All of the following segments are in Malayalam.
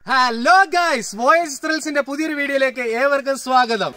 ഹലോ ഗൈസ് വോയിസ് ത്രിൽസിന്റെ പുതിയൊരു വീഡിയോയിലേക്ക് ഏവർക്കും സ്വാഗതം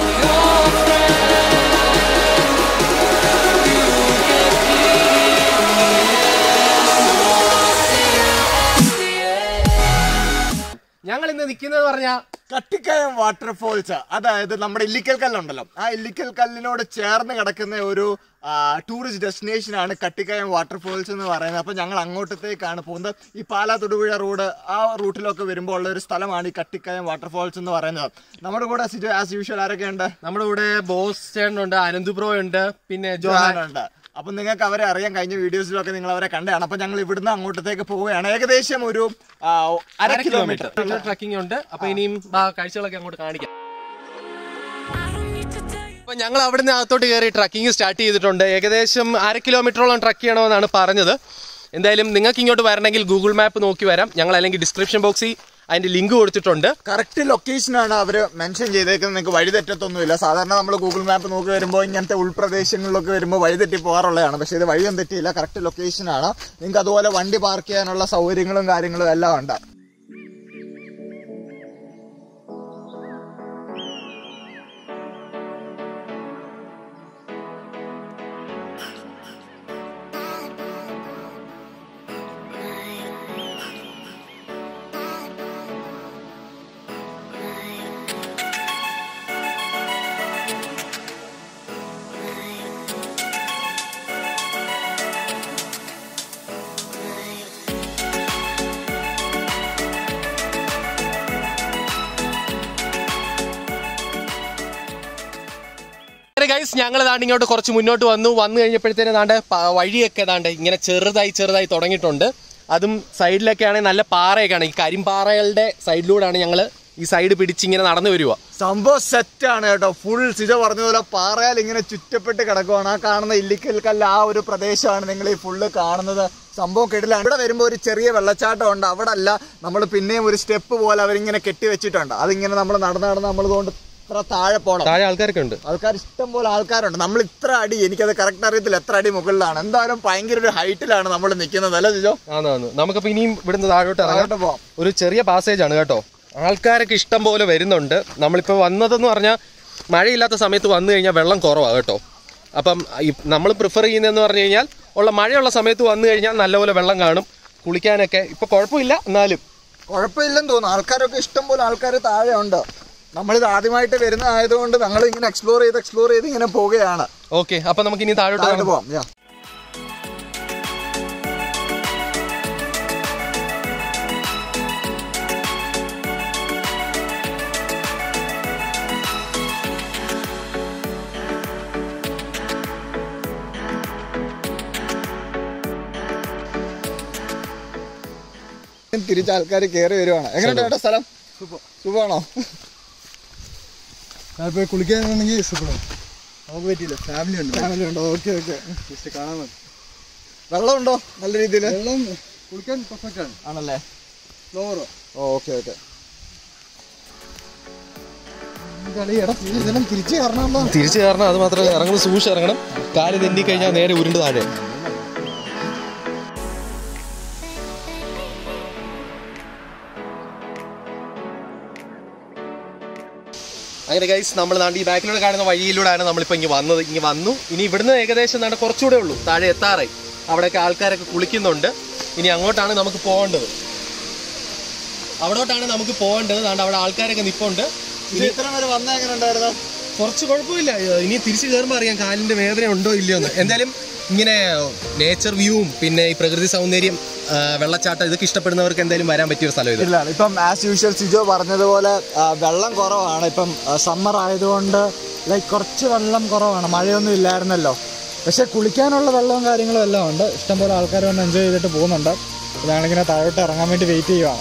ഞങ്ങൾ ഇന്ന് നിൽക്കുന്നത് പറഞ്ഞാൽ കട്ടിക്കയം വാട്ടർഫോൾസ് അതായത് നമ്മുടെ ഇല്ലിക്കൽ കല്ലുണ്ടല്ലോ ആ ഇല്ലിക്കൽ കല്ലിനോട് ചേർന്ന് കിടക്കുന്ന ഒരു ടൂറിസ്റ്റ് ഡെസ്റ്റിനേഷൻ ആണ് കട്ടിക്കയം വാട്ടർഫോൾസ് എന്ന് പറയുന്നത് അപ്പൊ ഞങ്ങൾ അങ്ങോട്ടത്തേക്കാണ് പോകുന്നത് ഈ പാലാ തൊടുപുഴ റോഡ് ആ റൂട്ടിലൊക്കെ വരുമ്പോൾ ഉള്ള ഒരു സ്ഥലമാണ് ഈ കട്ടിക്കയം വാട്ടർഫോൾസ് എന്ന് പറയുന്നത് നമ്മുടെ കൂടെ സിജു ആസ് യൂഷ്വൽ ആരൊക്കെ ഉണ്ട് നമ്മുടെ കൂടെ ബോസ് ചേട്ടനുണ്ട് അനന്തു ബ്രോ ഉണ്ട് പിന്നെ ജോഹാൻ ഉണ്ട് അപ്പൊ നിങ്ങൾക്ക് അവരെ അറിയാം കഴിഞ്ഞ വീഡിയോസിലൊക്കെ നിങ്ങൾ അവരെ കണ്ടതാണ് അപ്പൊ ഞങ്ങൾ ഇവിടുന്ന് അങ്ങോട്ടത്തേക്ക് പോവുകയാണ് ഏകദേശം ഒരു ആ, അര കിലോമീറ്റർ ട്രക്കിംഗ് ഉണ്ട് അപ്പൊ ഇനിയും ആ കാഴ്ചകളൊക്കെ അങ്ങോട്ട് കാണിക്കാം അപ്പൊ ഞങ്ങൾ അവിടുന്ന് അകത്തോട്ട് കയറി ട്രക്കിംഗ് സ്റ്റാർട്ട് ചെയ്തിട്ടുണ്ട് ഏകദേശം അര കിലോമീറ്ററോളം ട്രക്ക് ചെയ്യണമെന്നാണ് പറഞ്ഞത് എന്തായാലും നിങ്ങൾക്ക് ഇങ്ങോട്ട് വരണമെങ്കിൽ ഗൂഗിൾ മാപ്പ് നോക്കി വരാം ഞങ്ങൾ അല്ലെങ്കിൽ ഡിസ്ക്രിപ്ഷൻ ബോക്സിൽ അതിന്റെ ലിങ്ക് കൊടുത്തിട്ടുണ്ട് കറക്റ്റ് ലൊക്കേഷനാണ് അവർ മെൻഷൻ ചെയ്തേക്കുന്നത് നിങ്ങൾക്ക് വഴി തെറ്റത്തൊന്നുമില്ല സാധാരണ നമ്മൾ ഗൂഗിൾ മാപ്പ് നോക്കി വരുമ്പോൾ ഇങ്ങനത്തെ ഉൾപ്രദേശങ്ങളിലൊക്കെ വരുമ്പോൾ വഴി തെറ്റി പോകാറുള്ളതാണ് പക്ഷേ ഇത് വഴിയൊന്നും തെറ്റിയില്ല കറക്റ്റ് ലൊക്കേഷനാണ് നിങ്ങൾക്ക് അതുപോലെ വണ്ടി പാർക്ക് ചെയ്യാനുള്ള സൗകര്യങ്ങളും കാര്യങ്ങളും എല്ലാം ഉണ്ട് ഗൈസ് ഞങ്ങൾ ദാണ്ട് ഇങ്ങോട്ട് കുറച്ച് മുന്നോട്ട് വന്നു വന്നു കഴിഞ്ഞപ്പോഴത്തേന് ദാണ്ട് പ- വഴിയൊക്കെ ദാണ്ട് ഇങ്ങനെ ചെറുതായി ചെറുതായി തുടങ്ങിയിട്ടുണ്ട് അതും സൈഡിലൊക്കെ ആണെങ്കിൽ നല്ല പാറയൊക്കെയാണ് ഈ കരിമ്പാറകളുടെ സൈഡിലൂടെയാണ് ഞങ്ങൾ ഈ സൈഡ് പിടിച്ചിങ്ങനെ നടന്നു വരിക സംഭവം സെറ്റാണ് കേട്ടോ ഫുൾ സിജ പറഞ്ഞതുപോലെ പാറയാൽ ഇങ്ങനെ ചുറ്റപ്പെട്ട് കിടക്കുവാണ് ആ കാണുന്ന ഇല്ലിക്കൽ കല്ല് ആ ഒരു പ്രദേശമാണ് നിങ്ങൾ ഈ ഫുള്ള് കാണുന്നത് സംഭവം കെടിലാണ് ഇവിടെ വരുമ്പോൾ ഒരു ചെറിയ വെള്ളച്ചാട്ടം ഉണ്ട് അവിടെ അല്ല നമ്മൾ പിന്നെയും ഒരു സ്റ്റെപ്പ് പോലെ അവരിങ്ങനെ കെട്ടി വെച്ചിട്ടുണ്ട് അതിങ്ങനെ നമ്മൾ നടന്ന് നടന്ന് നമ്മൾ കൊണ്ട് ഇത്ര താഴെ പോകണം താഴെ ആൾക്കാരൊക്കെ ഉണ്ട് ആൾക്കാർ ഇഷ്ടം പോലെ ആൾക്കാരുണ്ട് നമ്മൾ ഇത്ര അടി എനിക്കത് കറക്റ്റ് അറിയത്തില്ല എത്ര അടി മുകളിലാണ് എന്തായാലും ഭയങ്കര ഒരു ഹൈറ്റിലാണ് നമ്മൾ നിൽക്കുന്നത് അല്ലേ ജിജോ ആന്ന് നമുക്കപ്പോൾ ഇനിയും ഇവിടുന്ന് താഴോട്ട് ഇറങ്ങാം താഴോട്ട് പോവാം ഒരു ചെറിയ പാസേജ് ആണ് കേട്ടോ ആൾക്കാരൊക്കെ ഇഷ്ടം പോലെ വരുന്നുണ്ട് നമ്മളിപ്പോൾ വന്നതെന്ന് പറഞ്ഞാൽ മഴയില്ലാത്ത സമയത്ത് വന്നു കഴിഞ്ഞാൽ വെള്ളം കുറവാണ് കേട്ടോ അപ്പം നമ്മൾ പ്രിഫർ ചെയ്യുന്നതെന്ന് പറഞ്ഞു കഴിഞ്ഞാൽ ഉള്ള മഴയുള്ള സമയത്ത് വന്നു കഴിഞ്ഞാൽ നല്ലപോലെ വെള്ളം കാണും കുളിക്കാനൊക്കെ ഇപ്പോൾ കുഴപ്പമില്ല എന്നാലും കുഴപ്പമില്ലെന്ന് തോന്നുന്നു ആൾക്കാരൊക്കെ ഇഷ്ടം പോലെ ആൾക്കാർ താഴെ ഉണ്ട് നമ്മളിത് ആദ്യമായിട്ട് വരുന്നതായതുകൊണ്ട് ഞങ്ങൾ ഇങ്ങനെ എക്സ്പ്ലോർ ചെയ്ത് എക്സ്പ്ലോർ ചെയ്ത് ഇങ്ങനെ പോവുകയാണ് ഓക്കെ അപ്പം നമുക്ക് ഇനി താഴോട്ട് താഴോട്ട് ഇറങ്ങാം. പോവാം യാ തിരിച്ച് ആൾക്കാർ കയറി വരുവാണ് എങ്ങനെയുണ്ട് ഏട്ടാ സ്ഥലം സുഖമാണോ പോയി കുളിക്കാനാണെങ്കിൽ ഇഷ്ടപ്പെടും നമുക്ക് പറ്റിയില്ല ഫാമിലി ഉണ്ട് ഫാമിലി ഉണ്ടോ ഓക്കെ ഓക്കെ ജസ്റ്റ് കാണാൻ മതി വെള്ളമുണ്ടോ നല്ല രീതിയിൽ വെള്ളം കുളിക്കാൻ പെർഫെക്റ്റ് ആണ് ആണല്ലേ ഫ്ലോറോ ഓക്കെ ഓക്കെ കളി എടാ ഇതെല്ലാം തിരിച്ച് കയറണമല്ലോ തിരിച്ചു കയറണം അത് മാത്രമല്ല ഇറങ്ങുന്ന സൂക്ഷിച്ച് ഇറങ്ങണം കാല് തെന്നി കഴിഞ്ഞാൽ നേരെ ഉരുണ്ട് താഴെ അങ്ങനെ ഗൈസ് നമ്മൾ നാണ്ട് ഈ ബാക്കിലൂടെ കാണുന്ന വഴിയിലൂടെയാണ് നമ്മളിപ്പോൾ ഇങ്ങനെ വന്നത് ഇങ്ങനെ വന്നു ഇനി ഇവിടുന്ന് ഏകദേശം നാണ്ട് കുറച്ചുകൂടെ ഉള്ളൂ താഴെ എത്താറായി അവിടെയൊക്കെ ആൾക്കാരൊക്കെ കുളിക്കുന്നുണ്ട് ഇനി അങ്ങോട്ടാണ് നമുക്ക് പോകേണ്ടത് അവിടോട്ടാണ് നമുക്ക് പോകേണ്ടത് നാണ്ട് അവിടെ ആൾക്കാരൊക്കെ നിപ്പുണ്ട് ഇനി ഇത്ര വരെ വന്ന എങ്ങനെ ഉണ്ടായിരുന്നു കുറച്ച് കുഴപ്പമില്ല ഇനി തിരിച്ചു കയറുമ്പോൾ അറിയാം കാലിന്റെ വേദന ഉണ്ടോ ഇല്ലയോ എന്ന് എന്തായാലും ഇങ്ങനെ നേച്ചർ വ്യൂവും പിന്നെ ഈ പ്രകൃതി സൗന്ദര്യം ആ, വെള്ളച്ചാട്ടം ഇതൊക്കെ ഇഷ്ടപ്പെടുന്നവർക്ക് എന്തായാലും വരാൻ പറ്റിയ ഒരു സ്ഥലം ഇത് ഇല്ല ഇപ്പം ആസ് യൂഷ്വൽ സിജോ പറഞ്ഞതുപോലെ ആ, വെള്ളം കുറവാണ് ഇപ്പം സമ്മർ ആയതുകൊണ്ട് ലൈക്ക് കുറച്ച് വെള്ളം കുറവാണ് മഴയൊന്നും ഇല്ലായിരുന്നല്ലോ പക്ഷെ കുളിക്കാനുള്ള വെള്ളവും കാര്യങ്ങളും എല്ലാം ഉണ്ട് ഇഷ്ടംപോലെ ആൾക്കാർ വന്ന് എൻജോയ് ചെയ്തിട്ട് പോകുന്നുണ്ട് ഞങ്ങളിങ്ങനെ താഴോട്ട് ഇറങ്ങാൻ വേണ്ടി വെയിറ്റ് ചെയ്യുവാണ്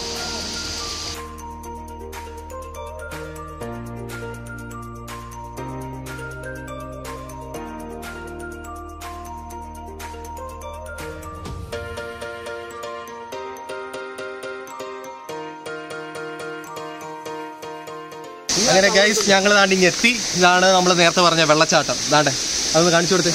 അങ്ങനെ ഗൈസ് ഞങ്ങൾ ദാണ്ട് ഇങ്ങ് എത്തി ഇതാണ് നമ്മൾ നേരത്തെ പറഞ്ഞ വെള്ളച്ചാട്ടം ദാണ്ടെ അതൊന്ന് കാണിച്ചു കൊടുത്തേ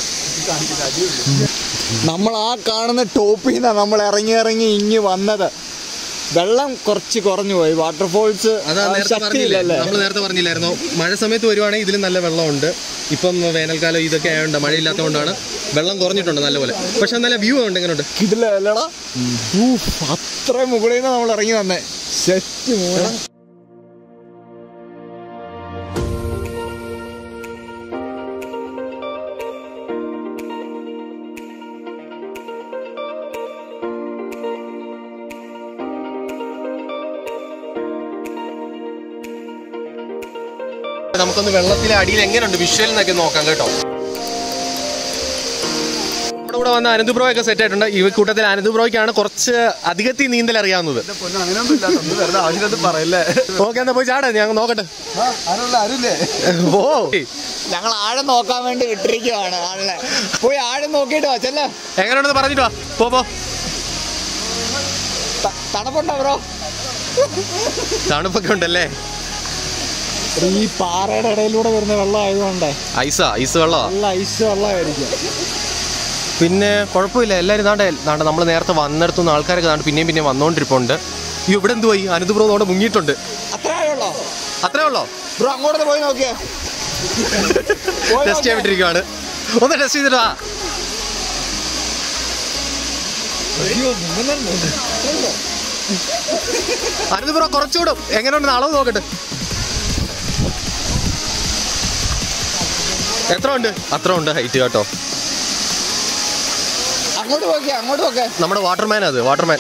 നമ്മൾ ആ കാണുന്ന ടോപ്പിൽ നിന്നാണ് നമ്മൾ ഇറങ്ങി ഇറങ്ങി ഇങ്ങി വന്നത് വെള്ളം കുറച്ച് കുറഞ്ഞു പോയി വാട്ടർഫോൾസ് അതാ നേരത്തെ പറഞ്ഞില്ലേ ശക്തിയില്ലല്ലേ നമ്മൾ നേരത്തെ പറഞ്ഞില്ലായിരുന്നോ മഴ സമയത്ത് വരുവാണെങ്കിൽ ഇതിലും നല്ല വെള്ളമുണ്ട് ഇപ്പം വേനൽക്കാലം ഇതൊക്കെ ആയതുകൊണ്ട് മഴയില്ലാത്തതുകൊണ്ടാണ് വെള്ളം കുറഞ്ഞിട്ടുണ്ട് നല്ലപോലെ പക്ഷെ നല്ല വ്യൂ ഉണ്ട് എങ്ങനെയുണ്ട് ഇതിലല്ലടാ ഊഫ്, അത്ര മുകളിൽ നിന്ന് നമ്മൾ ഇറങ്ങി വന്നേ സെറ്റ് മോനെ നമുക്കൊന്ന് വെള്ളത്തിലെ അടിയിൽ എങ്ങനെയുണ്ട് വിഷ്വൽ എന്നൊക്കെ നോക്കാം കേട്ടോ നമ്മുടെ കൂടെ വന്ന അനന്ത് ബ്രോ ഒക്കെ സെറ്റ് ആയിട്ടുണ്ട് ഈ കൂട്ടത്തിൽ അനന്ത് ബ്രോയ്ക്കാണ് കുറച്ച് അധികത്തിൽ നീന്തൽ അറിയാവുന്നത് ഓക്കെ എന്നാ പോയി ചാടാ ഞാൻ നോക്കട്ടെ ഓ ഞങ്ങൾ ആഴം നോക്കാൻ വേണ്ടി വിട്ടിരിക്കുവാണ് ആളിനെ പോയി ആഴം നോക്കിയിട്ട് വാ ചെല്ല എങ്ങനെയുണ്ടെന്ന് പറഞ്ഞിട്ട് വാ പോ പോ തണുപ്പുണ്ടോ ബ്രോ തണുപ്പൊക്കെ ഉണ്ടല്ലേ ഈ പാറയുടെ ഇടയിലൂടെ വരുന്ന വെള്ളം ആയതുകൊണ്ടേ ഐസാ ഐസ് വെള്ളമാ നല്ല ഐസ് വെള്ളമായിരിക്കും പിന്നെ കുഴപ്പമില്ല എല്ലാവരും നാണ്ടെ നാണ്ടെ നമ്മൾ നേരത്തെ വന്നിടത്തുനിന്ന് ആൾക്കാരൊക്കെ നാണ്ട് പിന്നെയും പിന്നെയും വന്നുകൊണ്ടിരിപ്പുണ്ട് അയ്യോ ഇവിടെ എന്തുവായി അനന്ത് ബ്രോ അവിടെ മുങ്ങിയിട്ടുണ്ട് അത്ര ആഴമുള്ളോ അത്രേ ഉള്ളോ ബ്രോ അങ്ങോട്ട് പോയി നോക്കിയേ പോയി ടെസ്റ്റ് ചെയ്യാൻ വിട്ടിരിക്കുവാണ് ഒന്ന് ടെസ്റ്റ് ചെയ്തിട്ട് വാ അനന്ത് ബ്രോ കുറച്ചുകൂടെ എങ്ങനെയുണ്ട് അളവ് നോക്കട്ടെ എത്ര ഉണ്ട് അത്ര ഉണ്ട് ഹൈറ്റ് കേട്ടോ അങ്ങോട്ട് നോക്കിയേ അങ്ങോട്ട് നോക്കേ നമ്മുടെ വാട്ടർമാൻ അത് വാട്ടർമാൻ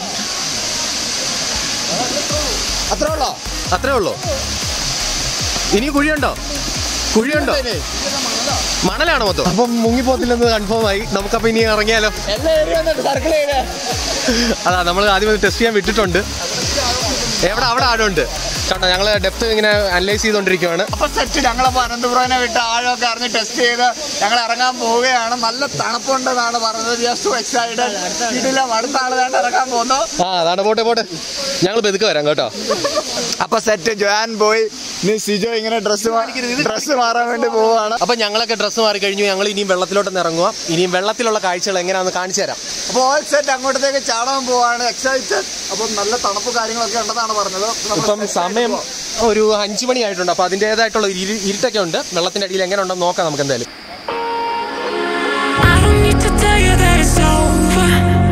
അത്ര ഉള്ളോ അത്രേ ഉള്ളൂ ഇനി കുഴിയുണ്ടോ കുഴിയുണ്ടോ മണലാണോ മൊത്തം അപ്പം മുങ്ങിപ്പോത്തില്ലെന്ന് കൺഫേം ആയി നമുക്കപ്പോൾ ഇനി ഇറങ്ങിയാലോ എല്ലാ ഏരിയ വന്നിട്ട് സർക്കിൾ ചെയ്തേ അതാ നമ്മൾ ആദ്യം ടെസ്റ്റ് ചെയ്യാൻ വിട്ടിട്ടുണ്ട് എവിടെ അവിടെ ആഴമുണ്ട് കണ്ടോ ഞങ്ങൾ ഡെപ്ത് ഇങ്ങനെ അനലൈസ് ചെയ്തുകൊണ്ടിരിക്കുകയാണ് അപ്പൊ സെറ്റ് ഞങ്ങളപ്പോ അനന്തപുരനെ വിട്ട് ആഴമൊക്കെ അറിഞ്ഞ് ടെസ്റ്റ് ചെയ്ത് ഞങ്ങൾ ഇറങ്ങാൻ പോവുകയാണ് നല്ല തണുപ്പുണ്ടെന്നാണ് പറഞ്ഞത് ജസ്റ്റ് എക്സൈറ്റഡ് ഇതില്ല അടുത്ത ആള് വേണ്ട ഇറങ്ങാൻ പോകുന്നു ആ അതാണ് പോട്ടെ പോട്ടെ ഞങ്ങൾ പെതുക്കെ വരാം കേട്ടോ അപ്പൊ സെറ്റ് ജോയാൻ പോയി നീ സിജോ ഇങ്ങനെ ഡ്രസ് ഡ്രസ് മാറാൻ വേണ്ടി പോവാണ് അപ്പം ഞങ്ങളൊക്കെ ഡ്രസ്സ് മാറി കഴിഞ്ഞു ഞങ്ങൾ ഇനിയും വെള്ളത്തിലോട്ടൊന്ന് ഇറങ്ങുക ഇനിയും വെള്ളത്തിലുള്ള കാഴ്ചകൾ എങ്ങനെയാണെന്ന് കാണിച്ചു തരാം അപ്പൊ ഓൾ സെറ്റ് അങ്ങോട്ടത്തേക്ക് ചാടാൻ പോവാണ് എക്സൈറ്റഡ് അപ്പൊ നല്ല തണുപ്പ് കാര്യങ്ങളൊക്കെ ഉണ്ടെന്നാണ് പറഞ്ഞത് നമ്മൾ ഇപ്പം സമയം ഒരു അഞ്ചു മണി ആയിട്ടുണ്ട് അപ്പോൾ അതിൻ്റെതായിട്ടുള്ള ഒരു ഇരു- ഇരുട്ടൊക്കെ ഉണ്ട് വെള്ളത്തിൻ്റെ aടിയിൽ എങ്ങനെ ഉണ്ടെന്ന് നോക്കാം നമുക്ക് എന്തായാലും I don't need to tell you that it's over.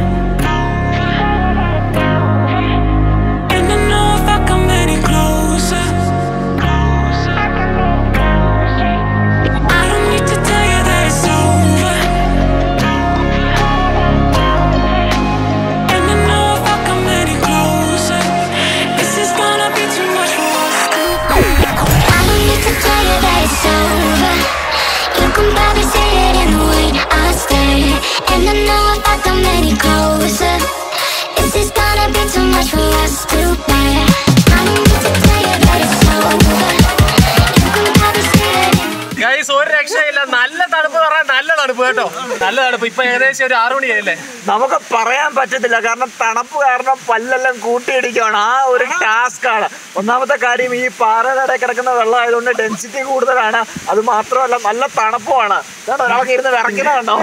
And I know if I come any closer. I don't need to tell you that it's over. And I know if I come any closer, this is gonna be too much for us. I don't need to tell you that it's over. You can probably see it in the way I stare. And I know if I come any closer, this is gonna be too much for us to bear. I don't need to tell you that it's over. You can probably see it in guys ഒരു രക്ഷയില്ല നല്ല തണുപ്പ് പറയാൻ നല്ല തണുപ്പ് കേട്ടോ നല്ല തണുപ്പ് ഇപ്പൊ ഏകദേശം ഒരു ആറു മണിയായില്ലേ നമുക്ക് പറയാൻ പറ്റത്തില്ല കാരണം തണുപ്പ് കാരണം പല്ലെല്ലാം കൂട്ടിയിടിക്കുകയാണ് ആ ഒരു ടാസ്ക് ആണ് ഒന്നാമത്തെ കാര്യം ഈ പാറയുടെ കിടക്കുന്ന വെള്ളം ആയതുകൊണ്ട് ഡെൻസിറ്റി കൂടുതലാണ് അത് മാത്രമല്ല നല്ല തണുപ്പുമാണ് ഇതാണ്ടോ ഒരാൾക്ക് ഇരുന്ന് വിറയ്ക്കുന്നതുണ്ടോ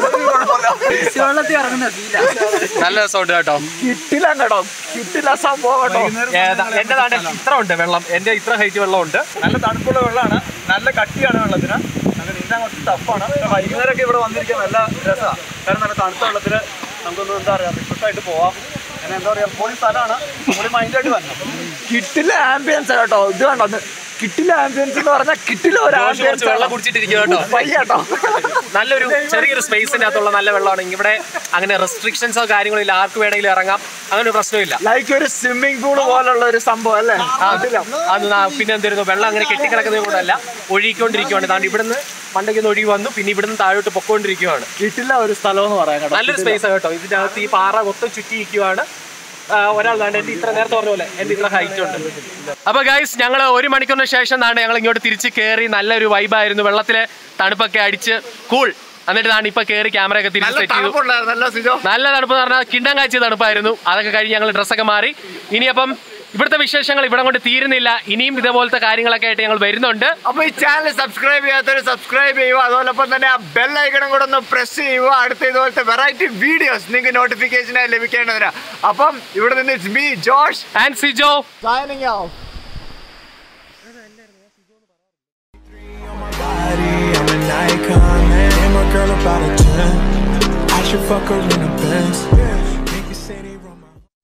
നല്ല രസമുണ്ട് കേട്ടോ കിട്ടില്ല കേട്ടോ കിട്ടില്ല സംഭവം കേട്ടോ ഏതാ- എന്റെ നാട്ടിൽ ഇത്ര ഉണ്ട് വെള്ളം എന്റെ ഇത്ര ഹൈറ്റ് വെള്ളം ഉണ്ട് നല്ല തണുപ്പുള്ള വെള്ളമാണ് നല്ല കട്ടിയാണ് വെള്ളത്തിന് നല്ല നീന്താൻ കുറച്ച് ടഫാണ് വൈകുന്നേരമൊക്കെ ഇവിടെ വന്നിരിക്കാൻ നല്ല രസമാണ് കാരണം നല്ല തണുത്ത വെള്ളത്തിൽ നമുക്കൊന്ന് എന്താ പറയുക റിഫ്രഷ് ആയിട്ട് പോവാം അങ്ങനെ എന്താ പറയുക പൊളി സ്ഥലമാണ് പൊളി മൈൻഡായിട്ട് വരണം കിട്ടില്ല ആംബിയൻസ് കേട്ടോ ഇത് കണ്ടോ ഇത് കിട്ടില്ല ആംബിയൻസ് എന്ന് പറഞ്ഞാൽ കിട്ടില്ല ഒരു കുറച്ച് ആംബിയൻസ് വെള്ളം കുടിച്ചിട്ടിരിക്കുക കേട്ടോ കേട്ടോ നല്ലൊരു ചെറിയൊരു സ്പേസിന്റെ അകത്തുള്ള നല്ല വെള്ളമാണ് ഇവിടെ അങ്ങനെ റെസ്ട്രിക്ഷൻസോ കാര്യങ്ങളോ ഇല്ല ആർക്ക് വേണമെങ്കിലും ഇറങ്ങാം അങ്ങനെ ഒരു പ്രശ്നമില്ല ലൈക്ക് ഒരു സ്വിമ്മിംഗ് പൂൾ പോലുള്ള ഒരു സംഭവം അല്ലേ ആ, അത് നാ- പിന്നെ എന്തായിരുന്നു വെള്ളം അങ്ങനെ കെട്ടിക്കിടക്കുന്നത് കൂടെ അല്ല ഒഴുകിക്കൊണ്ടിരിക്കുകയാണ് താണ്ട് ഇവിടുന്ന് മണ്ടയ്ക്ക് ഒന്ന് ഒഴുകി വന്നു പിന്നെ ഇവിടുന്ന് താഴോട്ട് പൊക്കോണ്ടിരിക്കുകയാണ് കിട്ടില്ല ഒരു സ്ഥലം എന്ന് പറയാൻ കേട്ടോ നല്ലൊരു സ്പേസ് കേട്ടോ ഇതിന്റെ അകത്ത് ഈ പാറ മൊത്തം ചുറ്റിയിരിക്കുവാണ് ആ, ഒരാൾ താണ്ട് എന്റെ ഇത്ര നേരത്തെ പറഞ്ഞ പോലെ എന്റെ ഇത്ര ഹൈറ്റ് ഉണ്ട് അപ്പൊ ഗൈസ് ഞങ്ങൾ ഒരു മണിക്കൂറിന് ശേഷം താണ്ട് ഞങ്ങൾ ഇങ്ങോട്ട് തിരിച്ച് കയറി നല്ലൊരു വൈബായിരുന്നു വെള്ളത്തിലെ തണുപ്പൊക്കെ അടിച്ച് കൂൾ എന്നിട്ട് താണ്ട് ഇപ്പൊ കയറി ക്യാമറ ഒക്കെ തിരിച്ച് സെറ്റ് ചെയ്തു തണുപ്പുണ്ടായിരുന്നല്ലോ സിജോ നല്ല തണുപ്പ് എന്ന് പറഞ്ഞാൽ കിണ്ടം കാഴ്ച തണുപ്പായിരുന്നു അതൊക്കെ കഴിഞ്ഞ് ഞങ്ങൾ ഡ്രസ്സൊക്കെ മാറി ഇനിയപ്പം ഇവിടുത്തെ വിശേഷങ്ങൾ ഇവിടെ കൊണ്ട് തീരുന്നില്ല ഇനിയും ഇതേപോലത്തെ കാര്യങ്ങളൊക്കെ ആയിട്ട് ഞങ്ങൾ വരുന്നുണ്ട് അപ്പൊ ഈ ചാനൽ സബ്സ്ക്രൈബ് ചെയ്യാത്തവർ സബ്സ്ക്രൈബ് ചെയ്യുക അതോടൊപ്പം തന്നെ ആ ബെൽ ഐക്കണും കൂടെ ഒന്ന് പ്രസ് ചെയ്യുക അടുത്ത ഇതുപോലത്തെ വെറൈറ്റി വീഡിയോസ് നിങ്ങൾക്ക് നോട്ടിഫിക്കേഷനായി ലഭിക്കേണ്ടതിനാ അപ്പം ഇവിടെ നിന്ന് it's me Josh and Sijo signing out body, I'm an icon, man. And my girl about a 10. I should fuck her in a Benz.